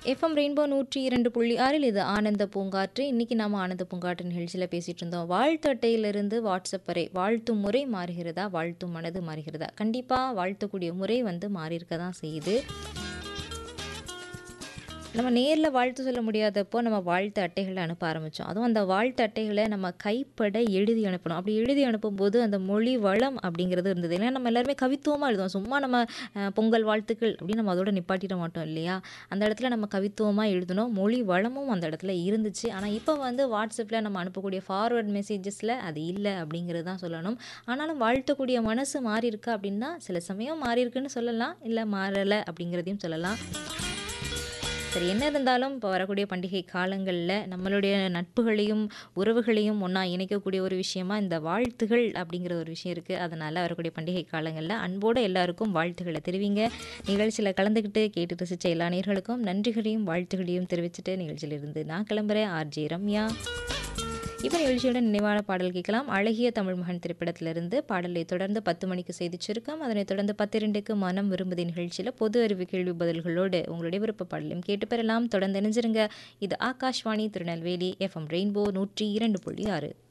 FM rainbow நூற்றி இரண்டு புள்ளி ஆறில் இது ஆனந்த பூங்காற்று இன்னைக்கு நாம ஆனந்த பூங்காற்று நிகழ்ச்சியில் பேசிட்டு இருந்தோம் வாழ்த்து அட்டையிலிருந்து வாட்ஸ்அப் வரை வாழ்த்தும் முறை மாறுகிறதா வாழ்த்தும் மனது மாறுகிறதா கண்டிப்பாக வாழ்த்தக்கூடிய முறை வந்து மாறியிருக்க தான் செய்யுது நம்ம நேரில் வாழ்த்து சொல்ல முடியாதப்போ நம்ம வாழ்த்து அட்டைகளை அனுப்ப ஆரம்பித்தோம் அதுவும் அந்த வாழ்த்து அட்டைகளை நம்ம கைப்பட எழுதி அனுப்பணும் அப்படி எழுதி அனுப்பும்போது அந்த மொழி வளம் அப்படிங்கிறது இருந்தது ஏன்னா நம்ம எல்லாருமே கவித்துவமாக எழுதுவோம் சும்மா நம்ம அஹ், பொங்கல் வாழ்த்துக்கள் அப்படின்னு நம்ம அதோட நிப்பாட்டிட மாட்டோம் இல்லையா அந்த இடத்துல நம்ம கவித்துவமாக எழுதணும் மொழி வளமும் அந்த இடத்துல இருந்துச்சு ஆனால் இப்போ வந்து வாட்ஸ்அப்பில் நம்ம அனுப்பக்கூடிய ஃபார்வர்ட் மெசேஜஸில் அது இல்லை அப்படிங்கிறது தான் சொல்லணும் ஆனாலும் வாழ்த்தக்கூடிய மனசு மாறி இருக்கா அப்படின்னா சில சமயம் மாறி இருக்குன்னு சொல்லலாம் இல்லை மாறலை அப்படிங்கிறதையும் சொல்லலாம் சரி என்ன இருந்தாலும் இப்போ வரக்கூடிய பண்டிகை காலங்களில் நம்மளுடைய நட்புகளையும் உறவுகளையும் ஒன்றா இணைக்கக்கூடிய ஒரு விஷயமா இந்த வாழ்த்துகள் அப்படிங்கிற ஒரு விஷயம் இருக்குது அதனால் வரக்கூடிய பண்டிகை காலங்களில் அன்போடு எல்லாருக்கும் வாழ்த்துக்களை தெரிவிங்க நிகழ்ச்சியில் கலந்துக்கிட்டு கேட்டு ரசித்த எல்லா நேர்களுக்கும் நன்றிகளையும் வாழ்த்துகளையும் தெரிவிச்சுட்டு நிகழ்ச்சியிலிருந்து நான் கிளம்புறேன் ஆர்ஜே ரம்யா இப்போ நிகழ்ச்சியோட நினைவான பாடல் கேட்கலாம் அழகிய தமிழ் மகன் திரைப்படத்திலிருந்து பாடலை தொடர்ந்து பத்து மணிக்கு செய்தி சுருக்கம் அதனைத் தொடர்ந்து பத்து இரண்டுக்கு மனம் விரும்புதி நிகழ்ச்சியில் பொது அறிவு கேள்வி பதில்களோடு உங்களுடைய விருப்ப பாடலையும் கேட்டு பெறலாம் தொடர்ந்து இணைஞ்சிருங்க இது ஆகாஷ்வாணி திருநெல்வேலி எஃப்எம் ரெயின்போ நூற்றி இரண்டு புள்ளி ஆறு